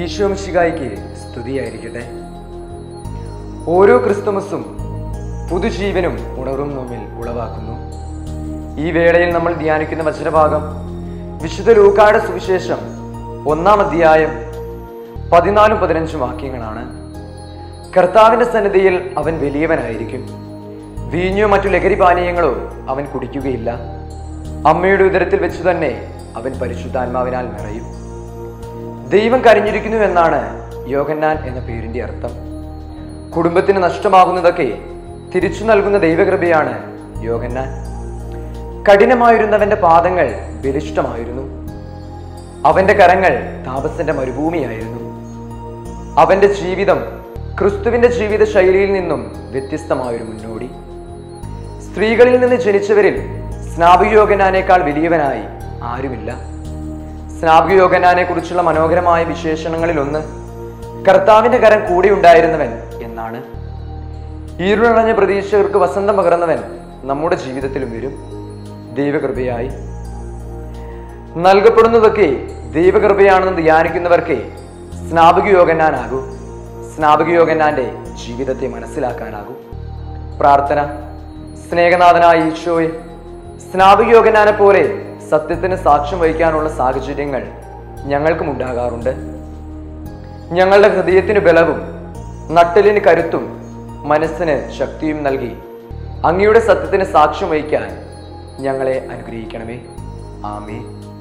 ഈശോ മിശിഹായിക്ക് സ്തുതിയായിരിക്കട്ടെ ഓരോ ക്രിസ്തുമസും പുതുജീവനും ഉണർവും നമ്മിൽ ഉളവാക്കുന്നു ഈ വേളയിൽ നമ്മൾ ധ്യാനിക്കുന്ന വചനഭാഗം വിശുദ്ധ ലൂക്കായുടെ സുവിശേഷം ഒന്നാം അധ്യായം പതിനാലും പതിനഞ്ചും വാക്യങ്ങളാണ് കർത്താവിന്റെ സന്നിധിയിൽ അവൻ വലിയവനായിരിക്കും വീഞ്ഞോ മറ്റു ലഹരി പാനീയങ്ങളോ അവൻ കുടിക്കുകയില്ല അമ്മയുടെ ഉദരത്തിൽ വെച്ച് തന്നെ അവൻ പരിശുദ്ധാത്മാവിനാൽ നിറയും ദൈവം കരഞ്ഞിരിക്കുന്നു എന്നാണ് യോഗന്നാൻ എന്ന പേരിന്റെ അർത്ഥം കുടുംബത്തിന് നഷ്ടമാകുന്നതൊക്കെ തിരിച്ചു നൽകുന്ന ദൈവകൃപയാണ് യോഗന്നാൻ കഠിനമായിരുന്നവന്റെ പാദങ്ങൾ ബലിഷ്ഠമായിരുന്നു അവന്റെ കരങ്ങൾ താപസന്റെ മരുഭൂമിയായിരുന്നു അവന്റെ ജീവിതം ക്രിസ്തുവിന്റെ ജീവിത ശൈലിയിൽ നിന്നും വ്യത്യസ്തമായൊരു മുന്നോടി സ്ത്രീകളിൽ നിന്ന് ജനിച്ചവരിൽ സ്നാപകയോഗനാനേക്കാൾ വലിയവനായി ആരുമില്ല സ്നാപകയോഗനാനെ കുറിച്ചുള്ള മനോഹരമായ വിശേഷണങ്ങളിൽ ഒന്ന് കർത്താവിന്റെ കരം കൂടെ ഉണ്ടായിരുന്നവൻ എന്നാണ് ഈരുളഞ്ഞ പ്രതീക്ഷകർക്ക് വസന്തം പകർന്നവൻ നമ്മുടെ ജീവിതത്തിലും വരും ദൈവകൃപയായി നൽകപ്പെടുന്നതൊക്കെ ദൈവകൃപയാണെന്ന് ധ്യാനിക്കുന്നവർക്ക് സ്നാപകയോഗനാനാകൂ സ്നാപകയോഗനാന്റെ ജീവിതത്തെ മനസ്സിലാക്കാനാകൂ പ്രാർത്ഥന സ്നേഹനാഥനായ ഈശോയെ സ്നാപകയോഗനാനെ പോലെ സത്യത്തിന് സാക്ഷ്യം വഹിക്കാനുള്ള സാഹചര്യങ്ങൾ ഞങ്ങൾക്കും ഉണ്ടാകാറുണ്ട് ഞങ്ങളുടെ ഹൃദയത്തിന് ബലവും നട്ടലിന് കരുത്തും മനസ്സിന് ശക്തിയും നൽകി അങ്ങയുടെ സത്യത്തിന് സാക്ഷ്യം വഹിക്കാൻ ഞങ്ങളെ അനുഗ്രഹിക്കണമേ ആമേ